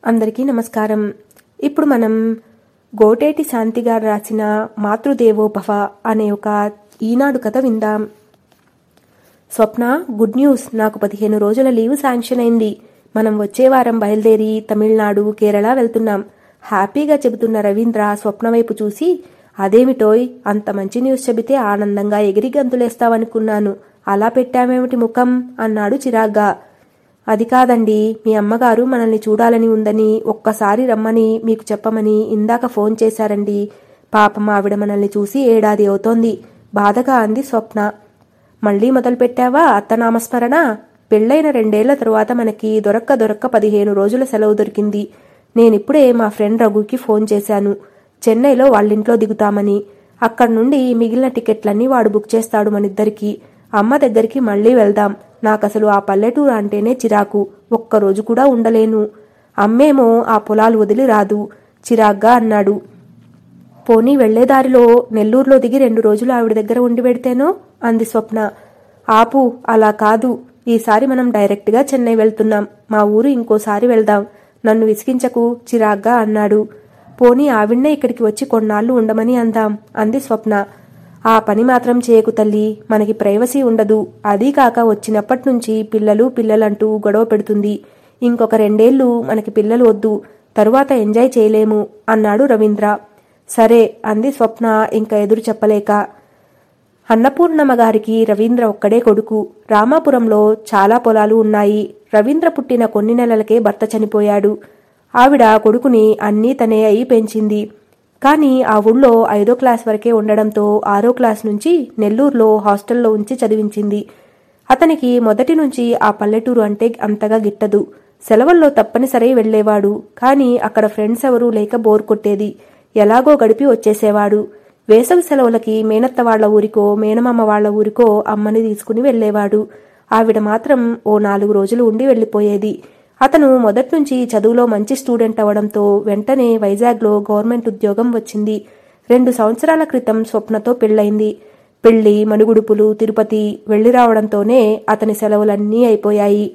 అందరికీ నమస్కారం ఇప్పుడు మనం గోటేటి శాంతి గారు రాసిన మాతృదేవోభవ అనే ఒక ఈనాడు కథ విందాం స్వప్న గుడ్ న్యూస్ నాకు పదిహేను రోజుల లీవ్ శాంక్షన్ అయింది మనం వచ్చే వారం బయలుదేరి తమిళనాడు కేరళ వెళ్తున్నాం హ్యాపీగా చెబుతున్న రవీంద్ర స్వప్న వైపు చూసి అదేమిటోయ్ అంత మంచి న్యూస్ చెబితే ఆనందంగా ఎగిరి గంతులేస్తావనుకున్నాను అలా పెట్టామేమిటి ముఖం అన్నాడు చిరాగ్గా అది కాదండి మీ అమ్మగారు మనల్ని చూడాలని ఉందని ఒక్కసారి రమ్మని మీకు చెప్పమని ఇందాక ఫోన్ చేశారండి పాపం ఆవిడ మనల్ని చూసి ఏడాది అవుతోంది బాధగా అంది స్వప్న మళ్ళీ మొదలుపెట్టావా అత్తనామస్మరణ పెళ్ళైన రెండేళ్ల తరువాత మనకి దొరక్క దొరక్క పదిహేను రోజుల సెలవు దొరికింది నేనిప్పుడే మా ఫ్రెండ్ రఘుకి ఫోన్ చేశాను చెన్నైలో వాళ్ళింట్లో దిగుతామని అక్కడి నుండి మిగిలిన టికెట్లన్నీ వాడు బుక్ చేస్తాడు మనిద్దరికి అమ్మ దగ్గరికి మళ్ళీ వెళ్దాం నాకసలు ఆ పల్లెటూరు అంటేనే చిరాకు ఒక్కరోజు కూడా ఉండలేను అమ్మేమో ఆ పొలాలు వదిలి రాదు చిరాగ్గా అన్నాడు పోనీ వెళ్లేదారిలో నెల్లూరులో దిగి రెండు రోజులు ఆవిడ దగ్గర ఉండి పెడితేనో అంది స్వప్న ఆపు అలా కాదు ఈసారి మనం డైరెక్ట్గా చెన్నై వెళ్తున్నాం మా ఊరు ఇంకోసారి వెళ్దాం నన్ను విసిగించకు చిరాగ్గా అన్నాడు పోనీ ఆవిడ్నే ఇక్కడికి వచ్చి కొన్నాళ్ళు ఉండమని అందాం అంది స్వప్న ఆ పని మాత్రం చేయకు తల్లి మనకి ప్రైవసీ ఉండదు అదీ కాక వచ్చినప్పటి నుంచి పిల్లలు పిల్లలంటూ గొడవ పెడుతుంది ఇంకొక రెండేళ్లు మనకి పిల్లలు వద్దు తరువాత ఎంజాయ్ చేయలేము అన్నాడు రవీంద్ర సరే అంది స్వప్న ఇంకా ఎదురు చెప్పలేక అన్నపూర్ణమ్మ గారికి రవీంద్ర ఒక్కడే కొడుకు రామాపురంలో చాలా పొలాలు ఉన్నాయి రవీంద్ర పుట్టిన కొన్ని నెలలకే భర్త చనిపోయాడు ఆవిడ కొడుకుని అన్నీ తనే అయి పెంచింది కానీ ఆ ఊళ్ళో ఐదో క్లాస్ వరకే ఉండడంతో ఆరో క్లాస్ నుంచి నెల్లూరులో హాస్టల్లో ఉంచి చదివించింది అతనికి మొదటి నుంచి ఆ పల్లెటూరు అంటే అంతగా గిట్టదు సెలవుల్లో తప్పనిసరి వెళ్లేవాడు కానీ అక్కడ ఫ్రెండ్స్ ఎవరూ లేక బోర్ కొట్టేది ఎలాగో గడిపి వచ్చేసేవాడు వేసవి సెలవులకి మేనత్త వాళ్ల ఊరికో మేనమామ వాళ్ల ఊరికో అమ్మని తీసుకుని వెళ్లేవాడు ఆవిడ మాత్రం ఓ నాలుగు రోజులు ఉండి వెళ్లిపోయేది అతను మొదట్నుంచి చదువులో మంచి స్టూడెంట్ అవడంతో వెంటనే వైజాగ్లో గవర్నమెంట్ ఉద్యోగం వచ్చింది రెండు సంవత్సరాల క్రితం స్వప్నతో పెళ్ళైంది పెళ్లి మనుగుడుపులు తిరుపతి వెళ్లి రావడంతోనే అతని సెలవులన్నీ అయిపోయాయి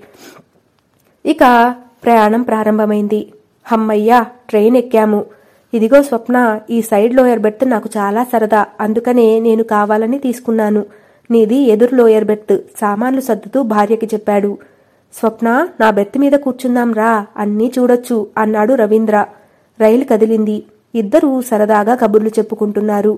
ఇక ప్రయాణం ప్రారంభమైంది హమ్మయ్యా ట్రైన్ ఎక్కాము ఇదిగో స్వప్న ఈ సైడ్ లోయర్ బెర్త్ నాకు చాలా సరదా అందుకనే నేను కావాలని తీసుకున్నాను నీది ఎదురు లోయర్ బెర్త్ సామాన్లు సర్దుతూ భార్యకి చెప్పాడు స్వప్న నా బెర్త్ మీద కూర్చుందాం రా అన్నీ చూడొచ్చు అన్నాడు రవీంద్ర రైలు కదిలింది ఇద్దరూ సరదాగా కబుర్లు చెప్పుకుంటున్నారు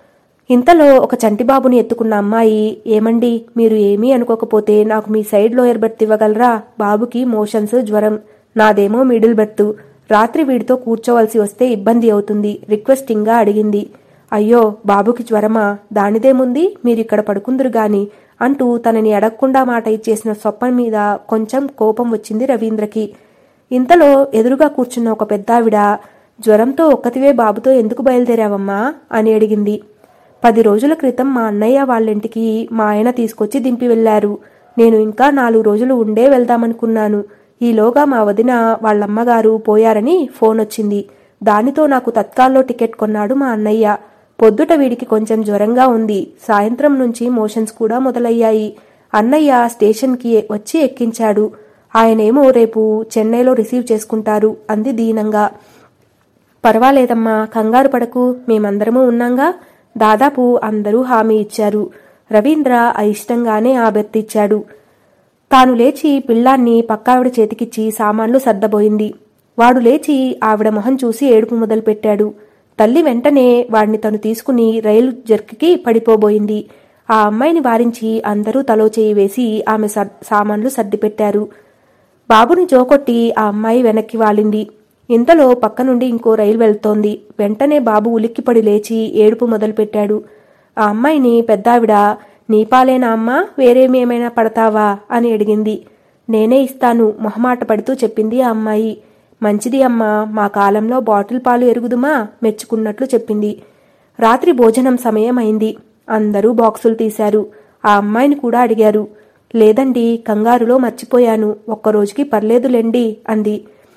ఇంతలో ఒక చంటిబాబుని ఎత్తుకున్న అమ్మాయి ఏమండి మీరు ఏమీ అనుకోకపోతే నాకు మీ సైడ్ లోయర్ బెర్త్ ఇవ్వగలరా బాబుకి మోషన్స్ జ్వరం నాదేమో మిడిల్ బెర్త్ రాత్రి వీడితో కూర్చోవలసి వస్తే ఇబ్బంది అవుతుంది రిక్వెస్టింగ్గా అడిగింది అయ్యో బాబుకి జ్వరమా దానిదేముంది మీరిక్కడ పడుకుందురు గాని అంటూ తనని అడగకుండా మాట ఇచ్చేసిన స్వప్న మీద కొంచెం కోపం వచ్చింది రవీంద్రకి ఇంతలో ఎదురుగా కూర్చున్న ఒక పెద్దావిడ జ్వరంతో ఒక్కతివే బాబుతో ఎందుకు బయలుదేరావమ్మా అని అడిగింది పది రోజుల క్రితం మా అన్నయ్య వాళ్ళింటికి మా ఆయన తీసుకొచ్చి దింపి వెళ్లారు నేను ఇంకా నాలుగు రోజులు ఉండే వెళ్దామనుకున్నాను ఈలోగా మా వదిన వాళ్ళమ్మగారు పోయారని ఫోన్ వచ్చింది దానితో నాకు తత్కాల్లో టికెట్ కొన్నాడు మా అన్నయ్య పొద్దుట వీడికి కొంచెం జ్వరంగా ఉంది సాయంత్రం నుంచి మోషన్స్ కూడా మొదలయ్యాయి అన్నయ్య స్టేషన్కి వచ్చి ఎక్కించాడు ఆయనేమో రేపు చెన్నైలో రిసీవ్ చేసుకుంటారు అంది దీనంగా పర్వాలేదమ్మా కంగారు పడకు మేమందరము ఉన్నాంగా దాదాపు అందరూ హామీ ఇచ్చారు రవీంద్ర అయిష్టంగానే ఆ బెర్తిచ్చాడు తాను లేచి పిల్లాన్ని పక్కావిడ చేతికిచ్చి సామాన్లు సర్దబోయింది వాడు లేచి ఆవిడ మొహం చూసి ఏడుపు మొదలుపెట్టాడు తల్లి వెంటనే వాడిని తను తీసుకుని రైలు జర్క్కి పడిపోబోయింది ఆ అమ్మాయిని వారించి అందరూ తలో చేయి వేసి ఆమె సామాన్లు సర్దిపెట్టారు బాబుని జోకొట్టి ఆ అమ్మాయి వెనక్కి వాలింది ఇంతలో పక్క నుండి ఇంకో రైలు వెళ్తోంది వెంటనే బాబు ఉలిక్కిపడి లేచి ఏడుపు మొదలుపెట్టాడు ఆ అమ్మాయిని పెద్దావిడ నీపాలేనా అమ్మా వేరేమేమైనా పడతావా అని అడిగింది నేనే ఇస్తాను మొహమాట పడుతూ చెప్పింది ఆ అమ్మాయి మంచిది అమ్మా మా కాలంలో బాటిల్ పాలు ఎరుగుదుమా మెచ్చుకున్నట్లు చెప్పింది రాత్రి భోజనం సమయం అయింది అందరూ బాక్సులు తీశారు ఆ అమ్మాయిని కూడా అడిగారు లేదండి కంగారులో మర్చిపోయాను ఒక్కరోజుకి పర్లేదులెండి అంది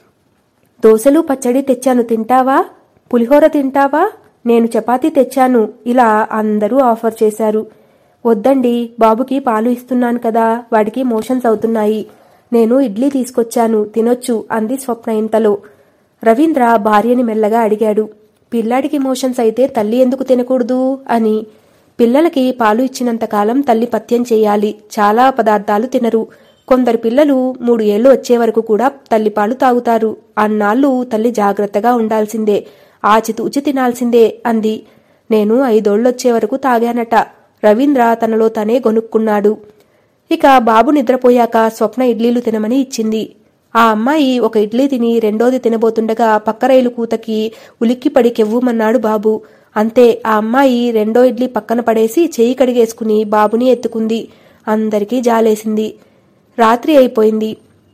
దోశలు పచ్చడి తెచ్చాను తింటావా పులిహోర తింటావా నేను చపాతీ తెచ్చాను ఇలా అందరూ ఆఫర్ చేశారు వద్దండి బాబుకి పాలు ఇస్తున్నాను కదా వాడికి మోషన్స్ అవుతున్నాయి నేను ఇడ్లీ తీసుకొచ్చాను తినొచ్చు అంది స్వప్న ఇంతలో రవీంద్ర భార్యని మెల్లగా అడిగాడు పిల్లాడికి మోషన్స్ అయితే తల్లి ఎందుకు తినకూడదు అని పిల్లలకి పాలు ఇచ్చినంతకాలం తల్లి పత్యం చేయాలి చాలా పదార్థాలు తినరు కొందరు పిల్లలు మూడు ఏళ్లు వచ్చే వరకు కూడా తల్లిపాలు తాగుతారు అన్నాళ్ళు తల్లి జాగ్రత్తగా ఉండాల్సిందే ఆచితూచి తినాల్సిందే అంది నేను ఐదోళ్ళొచ్చే వరకు తాగానట రవీంద్ర తనలో తనే గొనుక్కున్నాడు ఇక బాబు నిద్రపోయాక స్వప్న ఇడ్లీలు తినమని ఇచ్చింది ఆ అమ్మాయి ఒక ఇడ్లీ తిని రెండోది తినబోతుండగా పక్క రైలు కూతకి ఉలిక్కిపడి కెవ్వుమన్నాడు బాబు అంతే ఆ అమ్మాయి రెండో ఇడ్లీ పక్కన పడేసి చేయి కడిగేసుకుని బాబుని ఎత్తుకుంది అందరికీ జాలేసింది రాత్రి అయిపోయింది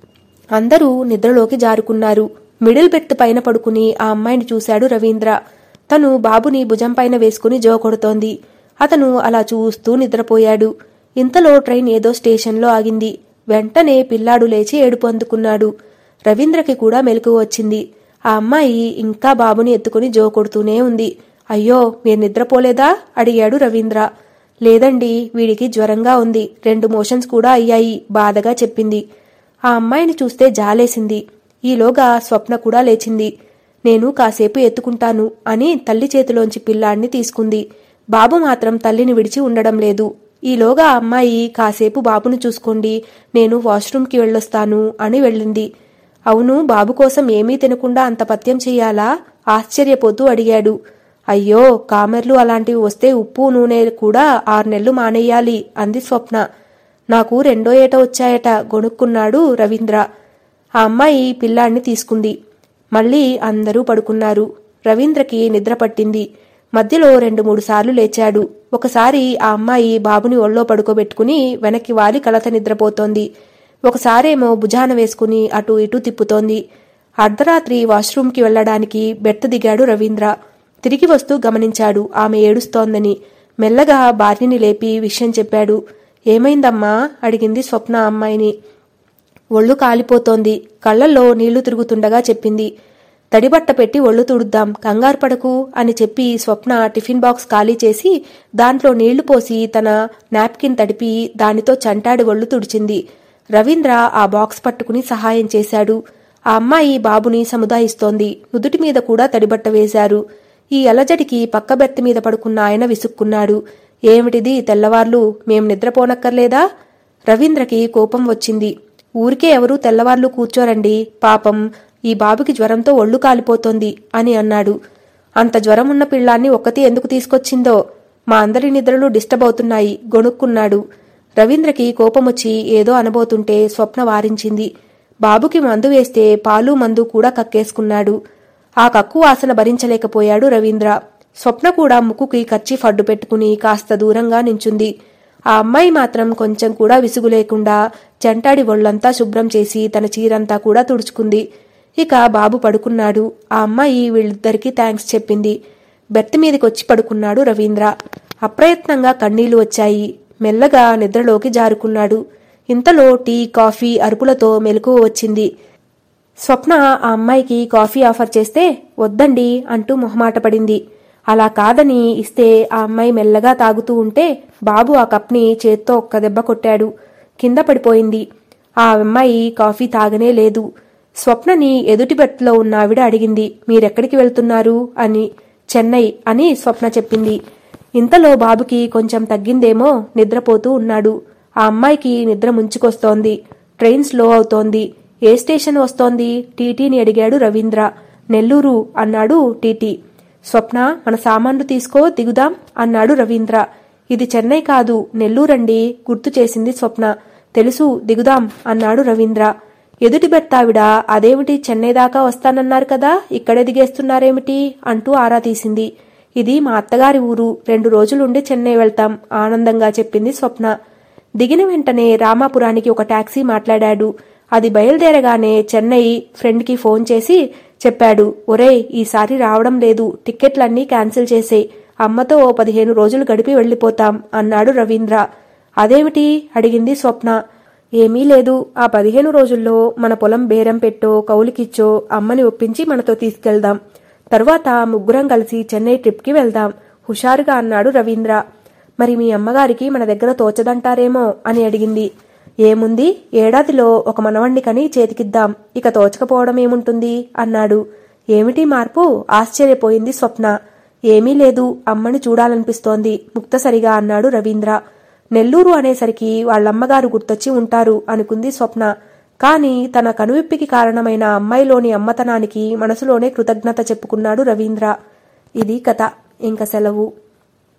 అందరూ నిద్రలోకి జారుకున్నారు మిడిల్ బెర్త్ పైన పడుకుని ఆ అమ్మాయిని చూశాడు రవీంద్ర తను బాబుని భుజం పైన వేసుకుని జో కొడుతోంది అతను అలా చూస్తూ నిద్రపోయాడు ఇంతలో ట్రైన్ ఏదో స్టేషన్లో ఆగింది వెంటనే పిల్లాడు లేచి ఏడుపు అందుకున్నాడు రవీంద్రకి కూడా మెలకు వచ్చింది ఆ అమ్మాయి ఇంకా బాబుని ఎత్తుకుని జో కొడుతూనే ఉంది అయ్యో మీరు నిద్రపోలేదా అడిగాడు రవీంద్ర లేదండి వీడికి జ్వరంగా ఉంది రెండు మోషన్స్ కూడా అయ్యాయి బాధగా చెప్పింది ఆ అమ్మాయిని చూస్తే జాలేసింది ఈలోగా స్వప్న కూడా లేచింది నేను కాసేపు ఎత్తుకుంటాను అని తల్లి చేతిలోంచి పిల్లాడిని తీసుకుంది బాబు మాత్రం తల్లిని విడిచి ఉండడం లేదు ఈలోగా ఆ అమ్మాయి కాసేపు బాబును చూసుకోండి నేను వాష్రూమ్కి వెళ్ళొస్తాను అని వెళ్ళింది అవును బాబు కోసం ఏమీ తినకుండా అంత పత్యం చెయ్యాలా ఆశ్చర్యపోతూ అడిగాడు అయ్యో కామెర్లు అలాంటివి వస్తే ఉప్పు నూనె కూడా ఆరు నెలలు మానేయాలి అంది స్వప్న నాకు రెండో ఏట వచ్చాయట గొనుక్కున్నాడు రవీంద్ర ఆ అమ్మాయి పిల్లాడిని తీసుకుంది మళ్ళీ అందరూ పడుకున్నారు రవీంద్రకి నిద్ర పట్టింది మధ్యలో రెండు మూడు సార్లు లేచాడు ఒకసారి ఆ అమ్మాయి బాబుని ఒళ్ళో పడుకోబెట్టుకుని వెనక్కి వాలి కలత నిద్రపోతోంది ఒకసారేమో భుజాన వేసుకుని అటు ఇటు తిప్పుతోంది అర్ధరాత్రి వాష్రూంకి వెళ్లడానికి బెర్త్ దిగాడు రవీంద్ర తిరిగి వస్తూ గమనించాడు ఆమె ఏడుస్తోందని మెల్లగా భార్యని లేపి విషయం చెప్పాడు ఏమైందమ్మా అడిగింది స్వప్న అమ్మాయిని ఒళ్ళు కాలిపోతోంది కళ్ళల్లో నీళ్లు తిరుగుతుండగా చెప్పింది తడిబట్ట పెట్టి ఒళ్ళు తుడుద్దాం కంగారు పడకు అని చెప్పి స్వప్న టిఫిన్ బాక్స్ ఖాళీ చేసి దాంట్లో నీళ్లు పోసి తన నాప్కిన్ తడిపి దానితో చంటాడి ఒళ్ళు తుడిచింది రవీంద్ర ఆ బాక్స్ పట్టుకుని సహాయం చేశాడు ఆ అమ్మాయి బాబుని సముదాయిస్తోంది నుదుటి మీద కూడా తడిబట్ట వేశారు ఈ అలజడికి పక్క బెర్త్ మీద పడుకున్న ఆయన విసుక్కున్నాడు ఏమిటిది తెల్లవార్లు మేం నిద్రపోనక్కర్లేదా రవీంద్రకి కోపం వచ్చింది ఊరికే ఎవరూ తెల్లవార్లు కూర్చోరండి పాపం ఈ బాబుకి జ్వరంతో ఒళ్ళు కాలిపోతోంది అని అన్నాడు అంత జ్వరం ఉన్న పిల్లాన్ని ఒక్కతి ఎందుకు తీసుకొచ్చిందో మా అందరి నిద్రలు డిస్టర్బ్ అవుతున్నాయి గొణుక్కున్నాడు రవీంద్రకి కోపమొచ్చి ఏదో అనబోతుంటే స్వప్న వారించింది బాబుకి మందు వేస్తే పాలు మందు కూడా కక్కేసుకున్నాడు ఆ కక్కు వాసన భరించలేకపోయాడు రవీంద్ర స్వప్న కూడా ముక్కుకి కచ్చి ఫడ్డు పెట్టుకుని కాస్త దూరంగా నించుంది ఆ అమ్మాయి మాత్రం కొంచెం కూడా విసుగు లేకుండా చెంటాడి ఒళ్లంతా శుభ్రం చేసి తన చీరంతా కూడా తుడుచుకుంది ఇక బాబు పడుకున్నాడు ఆ అమ్మాయి వీళ్ళిద్దరికీ థ్యాంక్స్ చెప్పింది బెర్త్ మీదకొచ్చి పడుకున్నాడు రవీంద్ర అప్రయత్నంగా కన్నీళ్లు వచ్చాయి మెల్లగా నిద్రలోకి జారుకున్నాడు ఇంతలో టీ కాఫీ అరుపులతో మెలకువ వచ్చింది స్వప్న ఆ అమ్మాయికి కాఫీ ఆఫర్ చేస్తే వద్దండి అంటూ మొహమాట పడింది అలా కాదని ఇస్తే ఆ అమ్మాయి మెల్లగా తాగుతూ ఉంటే బాబు ఆ కప్ని చేత్తో ఒక్క దెబ్బ కొట్టాడు కింద పడిపోయింది ఆ అమ్మాయి కాఫీ తాగనే లేదు స్వప్నని ఎదుటి బెర్త్లో ఉన్న ఆవిడ అడిగింది మీరెక్కడికి వెళ్తున్నారు అని చెన్నై అని స్వప్న చెప్పింది ఇంతలో బాబుకి కొంచెం తగ్గిందేమో నిద్రపోతూ ఉన్నాడు ఆ అమ్మాయికి నిద్ర ముంచుకొస్తోంది ట్రైన్ స్లో అవుతోంది ఏ స్టేషన్ వస్తోంది టీటీని అడిగాడు రవీంద్ర నెల్లూరు అన్నాడు టీటీ స్వప్న మన సామాన్లు తీసుకో దిగుదాం అన్నాడు రవీంద్ర ఇది చెన్నై కాదు నెల్లూరండి గుర్తు చేసింది స్వప్న తెలుసు దిగుదాం అన్నాడు రవీంద్ర ఎదుటి బెర్తావిడ అదేమిటి చెన్నై దాకా వస్తానన్నారు కదా ఇక్కడే దిగేస్తున్నారేమిటి అంటూ ఆరా తీసింది ఇది మా అత్తగారి ఊరు రెండు రోజులుండి చెన్నై వెళ్తాం ఆనందంగా చెప్పింది స్వప్న దిగిన వెంటనే రామాపురానికి ఒక టాక్సీ మాట్లాడాడు అది బయలుదేరగానే చెన్నై ఫ్రెండ్కి ఫోన్ చేసి చెప్పాడు ఒరేయ్ ఈసారి రావడం లేదు టిక్కెట్లన్నీ క్యాన్సిల్ చేసే అమ్మతో ఓ పదిహేను రోజులు గడిపి వెళ్ళిపోతాం అన్నాడు రవీంద్ర అదేమిటి అడిగింది స్వప్న ఏమీ లేదు ఆ పదిహేను రోజుల్లో మన పొలం బేరం పెట్టో కౌలికిచ్చో అమ్మని ఒప్పించి మనతో తీసుకెళ్దాం తరువాత ముగ్గురం కలిసి చెన్నై ట్రిప్కి వెళ్దాం హుషారుగా అన్నాడు రవీంద్ర మరి మీ అమ్మగారికి మన దగ్గర తోచదంటారేమో అని అడిగింది ఏముంది ఏడాదిలో ఒక మనవణ్ణి కని చేతికిద్దాం ఇక తోచకపోవడం ఏముంటుంది అన్నాడు ఏమిటి మార్పు ఆశ్చర్యపోయింది స్వప్న ఏమీ లేదు అమ్మని చూడాలనిపిస్తోంది ముక్తసరిగా అన్నాడు రవీంద్ర నెల్లూరు అనేసరికి వాళ్ళమ్మగారు గుర్తొచ్చి ఉంటారు అనుకుంది స్వప్న కాని తన కనువిప్పికి కారణమైన అమ్మాయిలోని అమ్మతనానికి మనసులోనే కృతజ్ఞత చెప్పుకున్నాడు రవీంద్ర ఇది కథ ఇంక సెలవు